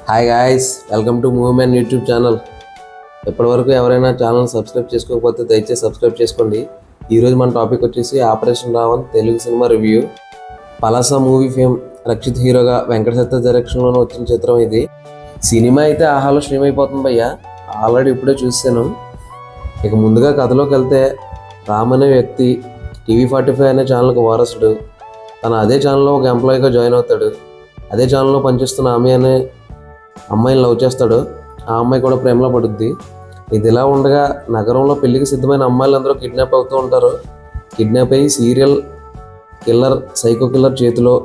hi guys welcome to movement YouTube channel ఇప్పటివరకు ఎవరైనా channel subscribe చేసుకోకపోతే దయచేసి సబ్స్క్రైబ్ చేసుకోండి ఈరోజు మన టాపిక్ వచ్చేసి ఆపరేషన్ రావణ్ తెలుగు సినిమా review Palasa movie fame Rakshit హీరోగా వెంకట సత్య డైరెక్షన్లోనే వచ్చిన చిత్రం ఇది సినిమా అయితే ఆహాలో స్ట్రీమ్ అయిపోతుంది భయ్యా ఆల్రెడీ ఇప్పుడే చూసాను ఇక ముందుగా కథలోకి వెళ్తే రామ్ అనే వ్యక్తి టీవీ ఫార్టీ ఫైవ్ అనే ఛానల్కి వారసుడు తను అదే ఛానల్లో ఒక ఎంప్లాయీగా జాయిన్ అవుతాడు అదే ఛానల్లో పనిచేస్తున్న ఆమె అనే అమ్మాయిని లవ్ చేస్తాడు ఆ అమ్మాయి కూడా ప్రేమలో పడుద్ది ఇది ఇలా ఉండగా నగరంలో పెళ్లికి సిద్ధమైన అమ్మాయిలు అందరూ కిడ్నాప్ అవుతూ ఉంటారు కిడ్నాప్ అయ్యి సీరియల్ కిల్లర్ సైకో కిల్లర్ చేతిలో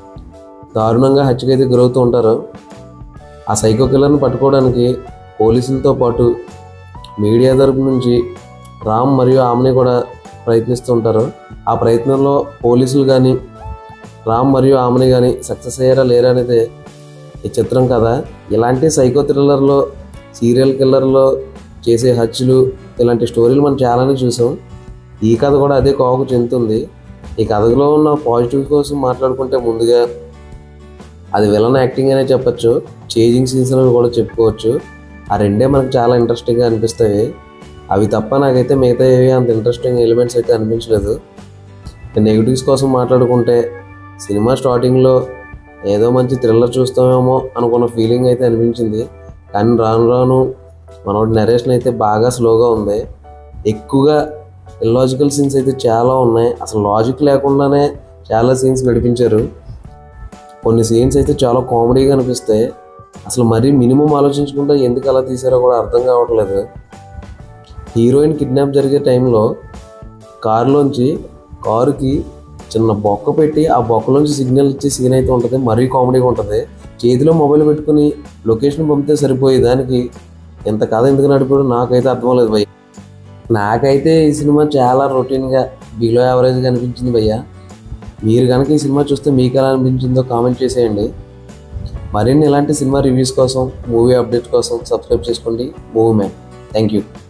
దారుణంగా హత్యకైతే గురవుతూ ఉంటారు ఆ సైకో కిల్లర్ని పట్టుకోవడానికి పోలీసులతో పాటు మీడియా తరపు నుంచి రామ్ మరియు ఆమెని కూడా ప్రయత్నిస్తూ ఉంటారు ఆ ప్రయత్నంలో పోలీసులు కానీ రామ్ మరియు ఆమెని కానీ సక్సెస్ అయ్యారా లేరా అనేది ఈ చిత్రం కదా ఇలాంటి సైకో థ్రిల్లర్లో సీరియల్ కిల్లర్లో చేసే హత్యలు ఇలాంటి స్టోరీలు మనం చాలానే చూసాం ఈ కథ కూడా అదే కోవకు చెందుతుంది ఈ కథలో ఉన్న పాజిటివ్ కోసం మాట్లాడుకుంటే ముందుగా అది విలన్ యాక్టింగ్ అనే చెప్పొచ్చు చేజింగ్ సీన్స్ అని కూడా చెప్పుకోవచ్చు ఆ రెండే మనకు చాలా ఇంట్రెస్టింగ్గా అనిపిస్తాయి అవి తప్ప నాకైతే మిగతా ఏవి అంత ఇంట్రెస్టింగ్ ఎలిమెంట్స్ అయితే అనిపించలేదు నెగిటివ్స్ కోసం మాట్లాడుకుంటే సినిమా స్టార్టింగ్లో ఏదో మంచి థ్రిల్లర్ చూస్తామేమో అనుకున్న ఫీలింగ్ అయితే అనిపించింది కానీ రాను రాను మనోడి నరేషన్ అయితే బాగా స్లోగా ఉంది ఎక్కువగా ఇల్లాజికల్ సీన్స్ అయితే చాలా ఉన్నాయి అసలు లాజిక్ లేకుండానే చాలా సీన్స్ నడిపించారు కొన్ని సీన్స్ అయితే చాలా కామెడీగా అనిపిస్తాయి అసలు మరీ మినిమం ఆలోచించకుండా ఎందుకు అలా తీసారో కూడా అర్థం కావట్లేదు హీరోయిన్ కిడ్నాప్ జరిగే టైంలో కారులోంచి కారుకి చిన్న బొక్క పెట్టి ఆ బొక్కలోంచి సిగ్నల్ ఇచ్చే సీన్ అయితే ఉంటుంది మరీ కామెడీగా ఉంటుంది చేతిలో మొబైల్ పెట్టుకుని లొకేషన్ పంపితే సరిపోయే దానికి ఎంత కథ ఎందుకు నడిపాడో నాకైతే అర్థమలేదు భయ్య నాకైతే ఈ సినిమా చాలా రొటీన్గా బిలో యావరేజ్గా అనిపించింది భయ్య మీరు కనుక ఈ సినిమా చూస్తే మీకు ఎలా అనిపించిందో కామెంట్ చేసేయండి మరిన్ని ఇలాంటి సినిమా రివ్యూస్ కోసం మూవీ అప్డేట్స్ కోసం సబ్స్క్రైబ్ చేసుకోండి మూవీ మ్యాన్ థ్యాంక్ యూ